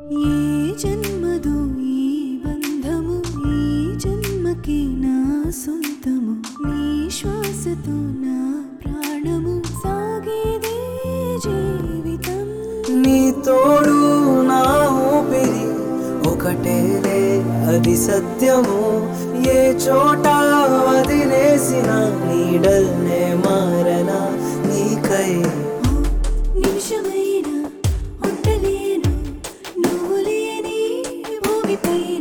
ఏ జన్మదో ఈ బంధము ఈ జన్మకి నా సొంతము నీ శ్వాసతో నా ప్రాణము సాగేదే జీవితం నీ తోడు నా ఊపిరి ఒకటేలే అది సత్యము ఏ చోట వదిలేసిన నీడల్నే మారనా నీకై ఓ నిమిషమైనా ఉండలేను నువ్వు లేని భూమిపై